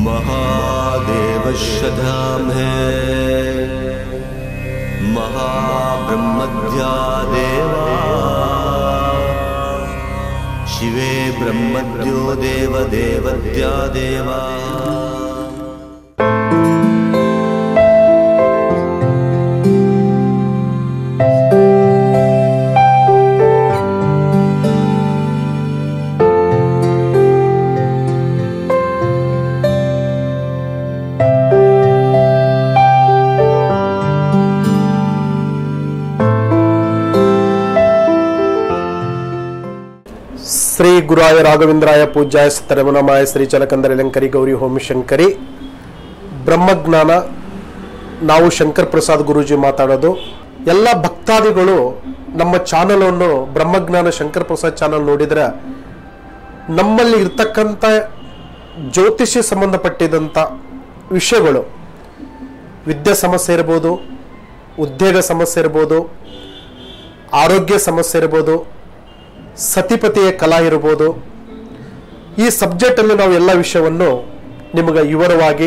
महादेव शधाम है महाब्रह्मद्या देवा शिवे ब्रह्मद्यो देव देवद्या देवा ಶ್ರೀ ಗುರಾಯ ರಾಘವೇಂದ್ರಾಯ ಪೂಜ್ಯಾಯ ಸ್ತರಮನಮಾಯ ಶ್ರೀ ಚಲಕಂದರಲಂಕರಿ ಗೌರಿ ಹೋಮ ಶಂಕರಿ ಬ್ರಹ್ಮಜ್ಞಾನ ನಾವು ಶಂಕರ್ ಪ್ರಸಾದ್ ಗುರೂಜಿ ಮಾತಾಡೋದು ಎಲ್ಲ ಭಕ್ತಾದಿಗಳು ನಮ್ಮ ಚಾನಲನ್ನು ಬ್ರಹ್ಮಜ್ಞಾನ ಶಂಕರ್ ಪ್ರಸಾದ್ ಚಾನಲ್ ನೋಡಿದ್ರೆ ನಮ್ಮಲ್ಲಿ ಇರ್ತಕ್ಕಂಥ ಜ್ಯೋತಿಷಿ ಸಂಬಂಧಪಟ್ಟಿದಂಥ ವಿಷಯಗಳು ವಿದ್ಯೆ ಸಮಸ್ಯೆ ಇರ್ಬೋದು ಉದ್ಯೋಗ ಸಮಸ್ಯೆ ಇರ್ಬೋದು ಆರೋಗ್ಯ ಸಮಸ್ಯೆ ಇರ್ಬೋದು ಸತಿಪತಿಯ ಕಲಾ ಇರ್ಬೋದು ಈ ಸಬ್ಜೆಕ್ಟಲ್ಲಿ ನಾವು ಎಲ್ಲ ವಿಷಯವನ್ನು ನಿಮಗೆ ವಿವರವಾಗಿ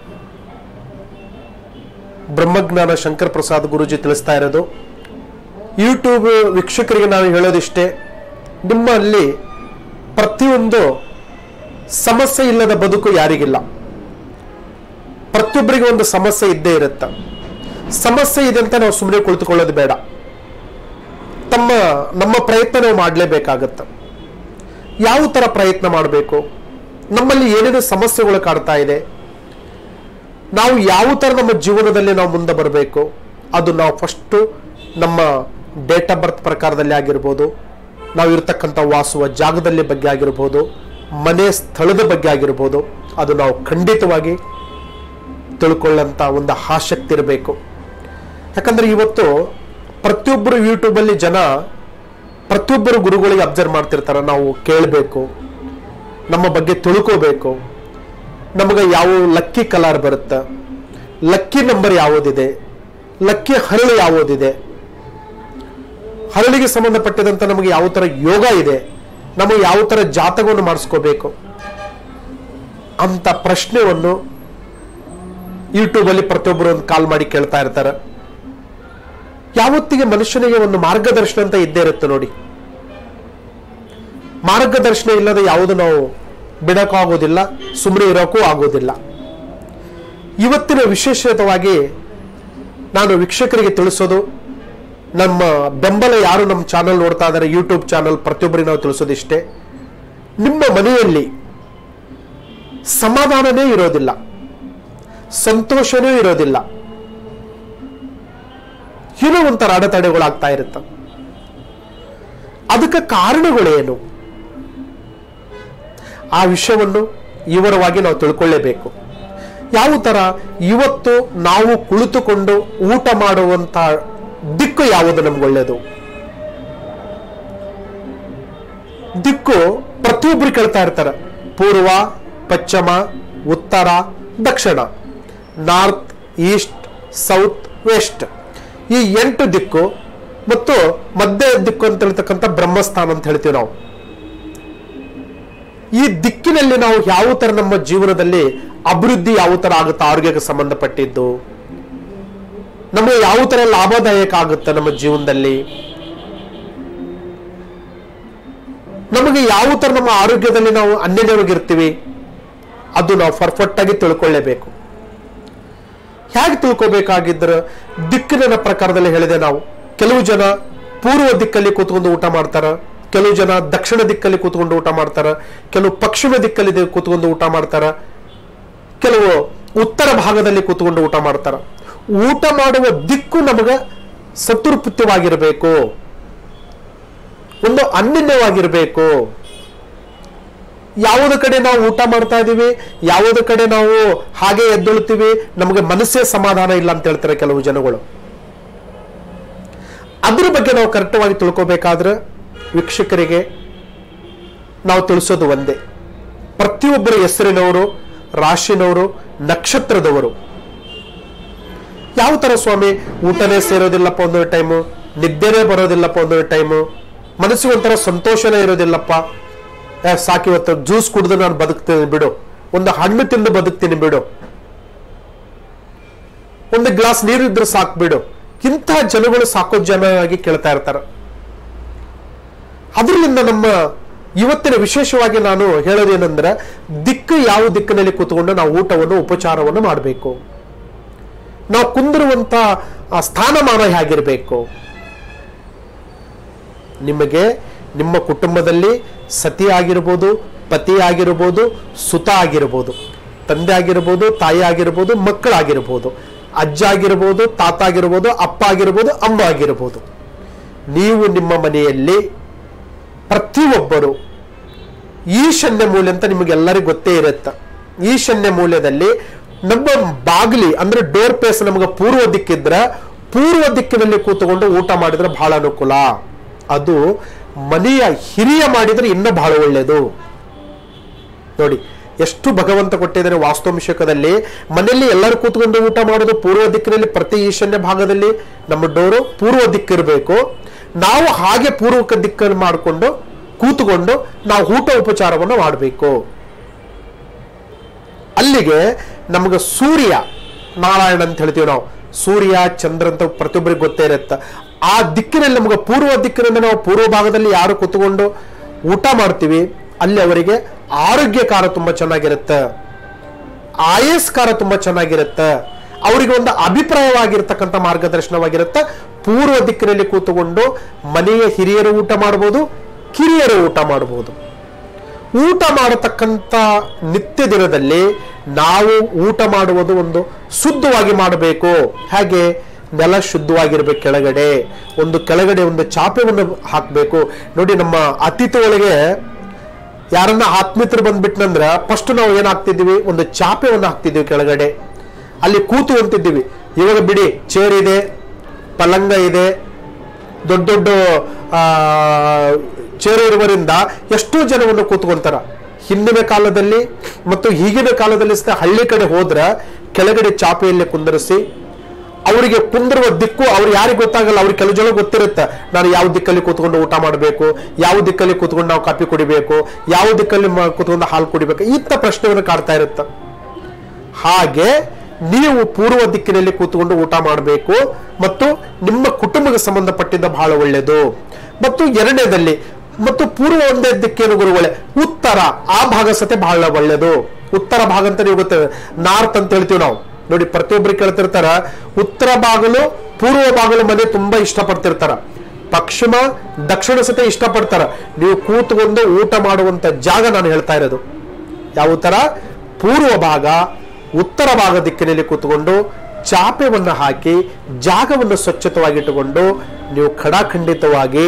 ಬ್ರಹ್ಮಜ್ಞಾನ ಶಂಕರ್ ಪ್ರಸಾದ್ ಗುರೂಜಿ ತಿಳಿಸ್ತಾ ಇರೋದು ಯೂಟ್ಯೂಬ್ ವೀಕ್ಷಕರಿಗೆ ನಾವು ಹೇಳೋದಿಷ್ಟೇ ನಿಮ್ಮಲ್ಲಿ ಪ್ರತಿಯೊಂದು ಸಮಸ್ಯೆ ಇಲ್ಲದ ಬದುಕು ಯಾರಿಗಿಲ್ಲ ಪ್ರತಿಯೊಬ್ಬರಿಗೆ ಒಂದು ಸಮಸ್ಯೆ ಇದ್ದೇ ಇರುತ್ತೆ ಸಮಸ್ಯೆ ಇದೆ ಅಂತ ನಾವು ಸುಮ್ಮನೆ ಕುಳಿತುಕೊಳ್ಳೋದು ಬೇಡ ತಮ್ಮ ನಮ್ಮ ಪ್ರಯತ್ನ ನಾವು ಮಾಡಲೇಬೇಕಾಗತ್ತೆ ಯಾವ ಥರ ಪ್ರಯತ್ನ ಮಾಡಬೇಕು ನಮ್ಮಲ್ಲಿ ಏನೇನು ಸಮಸ್ಯೆಗಳು ಕಾಡ್ತಾ ಇದೆ ನಾವು ಯಾವ ಥರ ನಮ್ಮ ಜೀವನದಲ್ಲಿ ನಾವು ಮುಂದೆ ಬರಬೇಕು ಅದು ನಾವು ಫಸ್ಟು ನಮ್ಮ ಡೇಟ್ ಆಫ್ ಬರ್ತ್ ಪ್ರಕಾರದಲ್ಲಿ ಆಗಿರ್ಬೋದು ನಾವು ಇರ್ತಕ್ಕಂಥ ವಾಸುವ ಜಾಗದಲ್ಲಿ ಬಗ್ಗೆ ಆಗಿರ್ಬೋದು ಮನೆ ಸ್ಥಳದ ಬಗ್ಗೆ ಆಗಿರ್ಬೋದು ಅದು ನಾವು ಖಂಡಿತವಾಗಿ ತಿಳ್ಕೊಳ್ಳೋಂಥ ಒಂದು ಆಸಕ್ತಿ ಇರಬೇಕು ಯಾಕಂದ್ರೆ ಇವತ್ತು ಪ್ರತಿಯೊಬ್ಬರು ಯೂಟ್ಯೂಬಲ್ಲಿ ಜನ ಪ್ರತಿಯೊಬ್ಬರು ಗುರುಗಳಿಗೆ ಅಬ್ಸರ್ವ್ ಮಾಡ್ತಿರ್ತಾರೆ ನಾವು ಕೇಳಬೇಕು ನಮ್ಮ ಬಗ್ಗೆ ತಿಳ್ಕೋಬೇಕು ನಮಗೆ ಯಾವ ಲಕ್ಕಿ ಕಲರ್ ಬರುತ್ತೆ ಲಕ್ಕಿ ನಂಬರ್ ಯಾವುದಿದೆ ಲಕ್ಕಿ ಹರಳು ಯಾವುದಿದೆ ಹರಳಿಗೆ ಸಂಬಂಧಪಟ್ಟಿದಂತ ನಮಗೆ ಯಾವ ಥರ ಯೋಗ ಇದೆ ನಮಗೆ ಯಾವ ಥರ ಜಾತಕವನ್ನು ಮಾಡಿಸ್ಕೋಬೇಕು ಅಂತ ಪ್ರಶ್ನೆಯನ್ನು ಯೂಟ್ಯೂಬಲ್ಲಿ ಪ್ರತಿಯೊಬ್ಬರು ಒಂದು ಕಾಲ್ ಮಾಡಿ ಕೇಳ್ತಾ ಇರ್ತಾರೆ ಯಾವತ್ತಿಗೆ ಮನುಷ್ಯನಿಗೆ ಒಂದು ಮಾರ್ಗದರ್ಶನ ಅಂತ ಇದ್ದೇ ಇರುತ್ತೆ ನೋಡಿ ಮಾರ್ಗದರ್ಶನ ಇಲ್ಲದೆ ಯಾವುದು ನಾವು ಬಿಡಕ್ಕೂ ಆಗೋದಿಲ್ಲ ಸುಮ್ಮನೆ ಇರೋಕ್ಕೂ ಆಗೋದಿಲ್ಲ ಇವತ್ತಿನ ವಿಶೇಷವಾಗಿ ನಾನು ವೀಕ್ಷಕರಿಗೆ ತಿಳಿಸೋದು ನಮ್ಮ ಬೆಂಬಲ ಯಾರು ನಮ್ಮ ಚಾನಲ್ ನೋಡ್ತಾ ಇದ್ದಾರೆ ಯೂಟ್ಯೂಬ್ ಚಾನಲ್ ಪ್ರತಿಯೊಬ್ಬರಿಗೆ ನಾವು ತಿಳಿಸೋದಿಷ್ಟೇ ನಿಮ್ಮ ಮನೆಯಲ್ಲಿ ಸಮಾಧಾನನೇ ಇರೋದಿಲ್ಲ ಸಂತೋಷನೂ ಇರೋದಿಲ್ಲ ಏನೋ ಒಂಥರ ಅಡೆತಡೆಗಳಾಗ್ತಾ ಇರುತ್ತೆ ಅದಕ್ಕೆ ಕಾರಣಗಳೇನು ಆ ವಿಷಯವನ್ನು ವಿವರವಾಗಿ ನಾವು ತಿಳ್ಕೊಳ್ಳೇಬೇಕು ಯಾವ ತರ ಇವತ್ತು ನಾವು ಕುಳಿತುಕೊಂಡು ಊಟ ಮಾಡುವಂತ ದಿಕ್ಕು ಯಾವುದು ನಮ್ಗೆ ಒಳ್ಳೆಯದು ದಿಕ್ಕು ಪ್ರತಿಯೊಬ್ಬರು ಕೇಳ್ತಾ ಇರ್ತಾರೆ ಪೂರ್ವ ಪಶ್ಚಿಮ ಉತ್ತರ ದಕ್ಷಿಣ ನಾರ್ತ್ ಈಸ್ಟ್ ಸೌತ್ ವೆಸ್ಟ್ ಈ ಎಂಟು ದಿಕ್ಕು ಮತ್ತು ಮಧ್ಯ ದಿಕ್ಕು ಅಂತ ಹೇಳ್ತಕ್ಕಂಥ ಬ್ರಹ್ಮಸ್ಥಾನ ಅಂತ ಹೇಳ್ತೀವಿ ನಾವು ಈ ದಿಕ್ಕಿನಲ್ಲಿ ನಾವು ಯಾವ ತರ ನಮ್ಮ ಜೀವನದಲ್ಲಿ ಅಭಿವೃದ್ಧಿ ಯಾವ ತರ ಆಗುತ್ತೆ ಆರೋಗ್ಯಕ್ಕೆ ಸಂಬಂಧಪಟ್ಟಿದ್ದು ನಮಗೆ ಯಾವ ತರ ಲಾಭದಾಯಕ ಆಗುತ್ತೆ ನಮ್ಮ ಜೀವನದಲ್ಲಿ ನಮಗೆ ಯಾವ ತರ ನಮ್ಮ ಆರೋಗ್ಯದಲ್ಲಿ ನಾವು ಅನ್ಯವಾಗಿರ್ತೀವಿ ಅದು ನಾವು ಪರ್ಫೆಕ್ಟ್ ಆಗಿ ತಿಳ್ಕೊಳ್ಳೇಬೇಕು ಹೇಗೆ ತಿಳ್ಕೊಬೇಕಾಗಿದ್ರೆ ದಿಕ್ಕಿನ ಪ್ರಕಾರದಲ್ಲಿ ಹೇಳಿದೆ ನಾವು ಕೆಲವು ಜನ ಪೂರ್ವ ದಿಕ್ಕಲ್ಲಿ ಕೂತ್ಕೊಂಡು ಊಟ ಮಾಡ್ತಾರ ಕೆಲವು ಜನ ದಕ್ಷಿಣ ದಿಕ್ಕಲ್ಲಿ ಕೂತ್ಕೊಂಡು ಊಟ ಮಾಡ್ತಾರ ಕೆಲವು ಪಶ್ಚಿಮ ದಿಕ್ಕಲ್ಲಿ ದಿ- ಕೂತ್ಕೊಂಡು ಊಟ ಮಾಡ್ತಾರ ಕೆಲವು ಉತ್ತರ ಭಾಗದಲ್ಲಿ ಕೂತ್ಕೊಂಡು ಊಟ ಮಾಡ್ತಾರ ಊಟ ಮಾಡುವ ದಿಕ್ಕು ನಮಗೆ ಸತೃಪ್ತವಾಗಿರಬೇಕು ಒಂದು ಅನ್ಯನ್ಯವಾಗಿರಬೇಕು ಯಾವುದ ಕಡೆ ನಾವು ಊಟ ಮಾಡ್ತಾ ಇದೀವಿ ಯಾವುದ ಕಡೆ ನಾವು ಹಾಗೆ ಎದ್ದೊಳ್ತೀವಿ ನಮಗೆ ಮನಸ್ಸೇ ಸಮಾಧಾನ ಇಲ್ಲ ಅಂತ ಹೇಳ್ತಾರೆ ಕೆಲವು ಜನಗಳು ಅದ್ರ ಬಗ್ಗೆ ನಾವು ಕರೆಕ್ಟವಾಗಿ ತಿಳ್ಕೊಬೇಕಾದ್ರೆ ವೀಕ್ಷಕರಿಗೆ ನಾವು ತಿಳಿಸೋದು ಒಂದೇ ಪ್ರತಿಯೊಬ್ಬರ ಹೆಸರಿನವರು ರಾಶಿನವರು ನಕ್ಷತ್ರದವರು ಯಾವ ತರ ಸ್ವಾಮಿ ಊಟನೇ ಸೇರೋದಿಲ್ಲಪ್ಪ ಒಂದೊಂದು ಟೈಮು ನಿದ್ದೆನೇ ಬರೋದಿಲ್ಲಪ್ಪ ಒಂದೊಂದು ಟೈಮು ಮನಸ್ಸಿಗೆ ಒಂಥರ ಸಂತೋಷನೇ ಇರೋದಿಲ್ಲಪ್ಪ ಏ, ಸಾಕು ಇವತ್ತು ಜ್ಯೂಸ್ ಕುಡಿದು ನಾನು ಬದುಕ್ತೇನೆ ಬಿಡು ಒಂದು ಹಣ್ಣು ತಿಂದು ಬದುಕ್ತೀನಿ ಬಿಡು ಒಂದು ಗ್ಲಾಸ್ ನೀರು ಇದ್ರೆ ಸಾಕು ಬಿಡು ಇಂತಹ ಜನಗಳು ಸಾಕೋ ಜನರಾಗಿ ಕೇಳ್ತಾ ಇರ್ತಾರೆ ಅದರಿಂದ ನಮ್ಮ ಇವತ್ತಿನ ವಿಶೇಷವಾಗಿ ನಾನು ಹೇಳೋದೇನೆಂದ್ರೆ ದಿಕ್ಕು ಯಾವ ದಿಕ್ಕಿನಲ್ಲಿ ಕೂತ್ಕೊಂಡು ನಾವು ಊಟವನ್ನು ಉಪಚಾರವನ್ನು ಮಾಡಬೇಕು ನಾವು ಕುಂದಿರುವಂತ ಆ ಸ್ಥಾನಮಾನ ಹೇಗಿರಬೇಕು ನಿಮಗೆ ನಿಮ್ಮ ಕುಟುಂಬದಲ್ಲಿ ಸತಿ ಆಗಿರ್ಬೋದು ಪತಿ ಆಗಿರ್ಬೋದು ಸುತ ಆಗಿರ್ಬೋದು ತಂದೆ ಆಗಿರ್ಬೋದು ತಾಯಿ ಆಗಿರ್ಬೋದು ಮಕ್ಕಳಾಗಿರ್ಬೋದು ಅಜ್ಜ ಆಗಿರ್ಬೋದು ತಾತ ಆಗಿರ್ಬೋದು ಅಪ್ಪ ಆಗಿರ್ಬೋದು ಅಮ್ಮ ಆಗಿರ್ಬೋದು ನೀವು ನಿಮ್ಮ ಮನೆಯಲ್ಲಿ ಪ್ರತಿಯೊಬ್ಬರು ಈಶಾನ್ಯ ಮೂಲೆ ಅಂತ ನಿಮಗೆಲ್ಲರಿಗೂ ಗೊತ್ತೇ ಇರುತ್ತೆ ಈಶಾನ್ಯ ಮೂಲೆಯಲ್ಲಿ ನಮ್ಮ ಬಾಗಿಲಿ ಅಂದ್ರೆ ಡೋರ್ ಪೇಸ್ ನಮಗೆ ಪೂರ್ವ ದಿಕ್ಕಿದ್ರೆ ಪೂರ್ವ ದಿಕ್ಕಿನಲ್ಲಿ ಕೂತ್ಕೊಂಡು ಊಟ ಮಾಡಿದ್ರೆ ಬಹಳ ಅನುಕೂಲ ಅದು ಮನೆಯ ಹಿರಿಯ ಮಾಡಿದ್ರೆ ಇನ್ನೂ ಬಹಳ ಒಳ್ಳೆಯದು ನೋಡಿ ಎಷ್ಟು ಭಗವಂತ ಕೊಟ್ಟಿದ್ದಾರೆ ವಾಸ್ತುಂಶಕದಲ್ಲಿ ಮನೆಯಲ್ಲಿ ಎಲ್ಲರೂ ಕೂತ್ಕೊಂಡು ಊಟ ಮಾಡೋದು ಪೂರ್ವ ದಿಕ್ಕಿನಲ್ಲಿ ಪ್ರತಿ ಈಶಾನ್ಯ ಭಾಗದಲ್ಲಿ ನಮ್ಮ ಡೋರು ಪೂರ್ವ ದಿಕ್ಕಿರಬೇಕು ನಾವು ಹಾಗೆ ಪೂರ್ವಕ ದಿಕ್ಕನ್ನು ಮಾಡಿಕೊಂಡು ಕೂತ್ಕೊಂಡು ನಾವು ಊಟ ಉಪಚಾರವನ್ನು ಮಾಡಬೇಕು ಅಲ್ಲಿಗೆ ನಮಗೆ ಸೂರ್ಯ ನಾರಾಯಣ ಅಂತ ಹೇಳ್ತೀವಿ ನಾವು ಸೂರ್ಯ ಚಂದ್ರ ಅಂತ ಪ್ರತಿಯೊಬ್ಬರಿಗೆ ಗೊತ್ತೇ ಇರುತ್ತೆ ಆ ದಿಕ್ಕಿನಲ್ಲಿ ನಮಗೆ ಪೂರ್ವ ದಿಕ್ಕಿನಿಂದ ನಾವು ಪೂರ್ವ ಭಾಗದಲ್ಲಿ ಯಾರು ಕೂತ್ಕೊಂಡು ಊಟ ಮಾಡ್ತೀವಿ ಅಲ್ಲಿ ಅವರಿಗೆ ಆರೋಗ್ಯಕಾರ ತುಂಬಾ ಚೆನ್ನಾಗಿರುತ್ತೆ ಆಯಸ್ಕಾರ ತುಂಬಾ ಚೆನ್ನಾಗಿರುತ್ತೆ ಅವರಿಗೆ ಒಂದು ಅಭಿಪ್ರಾಯವಾಗಿರ್ತಕ್ಕಂಥ ಮಾರ್ಗದರ್ಶನವಾಗಿರುತ್ತೆ ಪೂರ್ವ ದಿಕ್ಕಿನಲ್ಲಿ ಕೂತುಕೊಂಡು ಮನೆಯ ಹಿರಿಯರು ಊಟ ಮಾಡಬಹುದು ಕಿರಿಯರು ಊಟ ಮಾಡಬಹುದು ಊಟ ಮಾಡತಕ್ಕಂಥ ನಿತ್ಯ ದಿನದಲ್ಲಿ ನಾವು ಊಟ ಮಾಡುವುದು ಒಂದು ಶುದ್ಧವಾಗಿ ಮಾಡಬೇಕು ಹಾಗೆ ನೆಲ ಶುದ್ಧವಾಗಿರ್ಬೇಕು ಕೆಳಗಡೆ ಒಂದು ಕೆಳಗಡೆ ಒಂದು ಚಾಪೆಯನ್ನು ಹಾಕಬೇಕು ನೋಡಿ ನಮ್ಮ ಅತಿಥಿ ಒಳಗೆ ಯಾರನ್ನ ಆತ್ಮೀಯರು ಬಂದ್ಬಿಟ್ನಂದ್ರ ಫಸ್ಟ್ ನಾವು ಏನ್ ಹಾಕ್ತಿದ್ವಿ ಒಂದು ಚಾಪೆಯನ್ನು ಹಾಕ್ತಿದ್ವಿ ಕೆಳಗಡೆ ಅಲ್ಲಿ ಕೂತು ಅಂತಿದ್ದೀವಿ ಇವಾಗ ಬಿಡಿ ಚೇರ್ ಇದೆ ಪಲಂಗ ಇದೆ ದೊಡ್ಡ ದೊಡ್ಡ ಆ, ಚೇರು ಇರುವರಿಂದ ಎಷ್ಟೋ ಜನವನ್ನು ಕೂತ್ಕೊಂತಾರ ಹಿಂದಿನ ಕಾಲದಲ್ಲಿ ಮತ್ತು ಈಗಿನ ಕಾಲದಲ್ಲಿ ಸಹ ಹಳ್ಳಿ ಕಡೆ ಹೋದ್ರ ಕೆಳಗಡೆ ಚಾಪೆಯಲ್ಲಿ ಕುಂದರಿಸಿ ಅವರಿಗೆ ಕುಂದಿರುವ ದಿಕ್ಕು ಅವ್ರು ಯಾರಿಗೆ ಗೊತ್ತಾಗಲ್ಲ ಅವ್ರಿಗೆ ಕೆಲವು ಜನ ಗೊತ್ತಿರುತ್ತೆ ನಾನು ಯಾವ ದಿಕ್ಕಲ್ಲಿ ಕೂತ್ಕೊಂಡು ಊಟ ಮಾಡಬೇಕು ಯಾವ ದಿಕ್ಕಲ್ಲಿ ಕೂತ್ಕೊಂಡು ನಾವು ಕಾಫಿ ಕುಡಿಬೇಕು ಯಾವ ದಿಕ್ಕಲ್ಲಿ ಮ- ಕೂತ್ಕೊಂಡು ಹಾಲು ಕುಡಿಬೇಕು ಇಂಥ ಪ್ರಶ್ನೆಯನ್ನು ಕಾಡ್ತಾ ಇರುತ್ತೆ ಹಾಗೆ ನೀವು ಪೂರ್ವ ದಿಕ್ಕಿನಲ್ಲಿ ಕೂತ್ಕೊಂಡು ಊಟ ಮಾಡಬೇಕು ಮತ್ತು ನಿಮ್ಮ ಕುಟುಂಬಕ್ಕೆ ಸಂಬಂಧಪಟ್ಟಿದ್ದ ಬಹಳ ಒಳ್ಳೆಯದು ಮತ್ತು ಎರಡನೇದಲ್ಲಿ ಮತ್ತು ಪೂರ್ವ ಒಂದೇ ದಿಕ್ಕೇನು ಗುರುಗಳೇ ಉತ್ತರ ಆ ಭಾಗ ಸತೆ ಬಹಳ ಒಳ್ಳೆಯದು ಉತ್ತರ ಭಾಗ ಅಂತ ನೀವು ಗೊತ್ತೇ ನಾರ್ತ್ ಅಂತ ಹೇಳ್ತೀವಿ ನಾವು ನೋಡಿ ಪ್ರತಿಯೊಬ್ಬರು ಕೇಳ್ತಿರ್ತಾರ ಉತ್ತರ ಬಾಗಲು ಪೂರ್ವ ಬಾಗಲು ಮನೆ ತುಂಬಾ ಇಷ್ಟಪಡ್ತಿರ್ತಾರ ಪಶ್ಚಿಮ ದಕ್ಷಿಣ ಸತೆ ಇಷ್ಟಪಡ್ತಾರ ನೀವು ಕೂತ್ಕೊಂಡು ಊಟ ಮಾಡುವಂತ ಜಾಗ ನಾನು ಹೇಳ್ತಾ ಇರೋದು ಯಾವ ತರ ಪೂರ್ವ ಭಾಗ ಉತ್ತರ ಭಾಗ ದಿಕ್ಕಿನಲ್ಲಿ ಕೂತ್ಕೊಂಡು ಚಾಪೆವನ್ನು ಹಾಕಿ ಜಾಗವನ್ನು ಸ್ವಚ್ಛತವಾಗಿಟ್ಟುಕೊಂಡು ನೀವು ಖಡಾಖಂಡಿತವಾಗಿ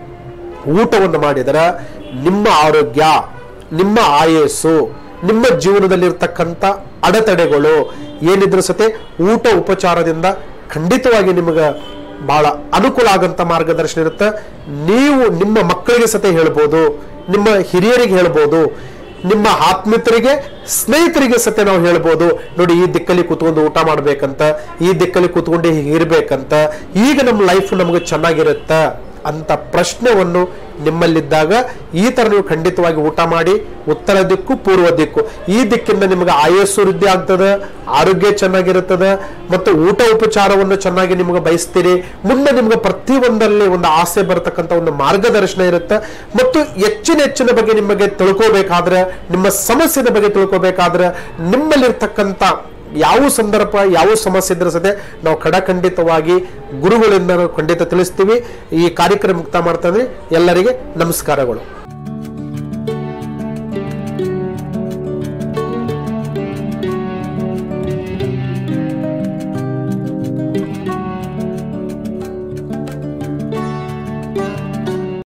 ಊಟವನ್ನು ಮಾಡಿದರೆ ನಿಮ್ಮ ಆರೋಗ್ಯ ನಿಮ್ಮ ಆಯಸ್ಸು ನಿಮ್ಮ ಜೀವನದಲ್ಲಿರ್ತಕ್ಕಂಥ ಅಡೆತಡೆಗಳು ಏನಿದ್ರು ಸತೆ ಊಟ ಉಪಚಾರದಿಂದ ಖಂಡಿತವಾಗಿ ನಿಮಗೆ ಬಹಳ ಅನುಕೂಲ ಆಗಂತ ಮಾರ್ಗದರ್ಶನ ಇರುತ್ತೆ ನೀವು ನಿಮ್ಮ ಮಕ್ಕಳಿಗೆ ಸತೆ ಹೇಳ್ಬೋದು ನಿಮ್ಮ ಹಿರಿಯರಿಗೆ ಹೇಳ್ಬೋದು ನಿಮ್ಮ ಆತ್ಮಿತರಿಗೆ ಸ್ನೇಹಿತರಿಗೆ ಸತ್ಯ ನಾವು ಹೇಳ್ಬೋದು ನೋಡಿ ಈ ದಿಕ್ಕಲ್ಲಿ ಕೂತ್ಕೊಂಡು ಊಟ ಮಾಡ್ಬೇಕಂತ ಈ ದಿಕ್ಕಲ್ಲಿ ಕೂತ್ಕೊಂಡು ಹೀಗೆ ಇರ್ಬೇಕಂತ ಈಗ ನಮ್ಮ ಲೈಫ್ ನಮಗೆ ಚೆನ್ನಾಗಿರುತ್ತೆ ಅಂತ ಪ್ರಶ್ನೆಯನ್ನು ನಿಮ್ಮಲ್ಲಿದ್ದಾಗ ಈ ತರ ನೀವು ಖಂಡಿತವಾಗಿ ಊಟ ಮಾಡಿ ಉತ್ತರ ದಿಕ್ಕು ಪೂರ್ವ ದಿಕ್ಕು ಈ ದಿಕ್ಕಿಂದ ನಿಮಗೆ ಆಯಸ್ಸು ವೃದ್ಧಿ ಆಗ್ತದೆ ಆರೋಗ್ಯ ಚೆನ್ನಾಗಿರುತ್ತದೆ ಮತ್ತು ಊಟ ಉಪಚಾರವನ್ನು ಚೆನ್ನಾಗಿ ನಿಮಗೆ ಬಯಸ್ತೀರಿ ಮುಂದೆ ನಿಮ್ಗೆ ಪ್ರತಿಯೊಂದರಲ್ಲಿ ಒಂದು ಆಸೆ ಬರತಕ್ಕಂಥ ಒಂದು ಮಾರ್ಗದರ್ಶನ ಇರುತ್ತೆ ಮತ್ತು ಹೆಚ್ಚಿನ ಹೆಚ್ಚಿನ ಬಗ್ಗೆ ನಿಮಗೆ ತಿಳ್ಕೋಬೇಕಾದ್ರೆ ನಿಮ್ಮ ಸಮಸ್ಯೆದ ಬಗ್ಗೆ ತಿಳ್ಕೋಬೇಕಾದ್ರೆ ನಿಮ್ಮಲ್ಲಿರ್ತಕ್ಕಂಥ ಯಾವ ಸಂದರ್ಭ ಯಾವ ಸಮಸ್ಯೆ ಇದ್ರೆ ಸತೆ ನಾವು ಖಡಖಂಡಿತವಾಗಿ ಗುರುಗಳಿಂದ ನಾವು ಖಂಡಿತ ತಿಳಿಸ್ತೀವಿ ಈ ಕಾರ್ಯಕ್ರಮ ಮುಕ್ತ ಮಾಡ್ತಾ ಇದ್ದೀವಿ. ಎಲ್ಲರಿಗೆ ನಮಸ್ಕಾರಗಳು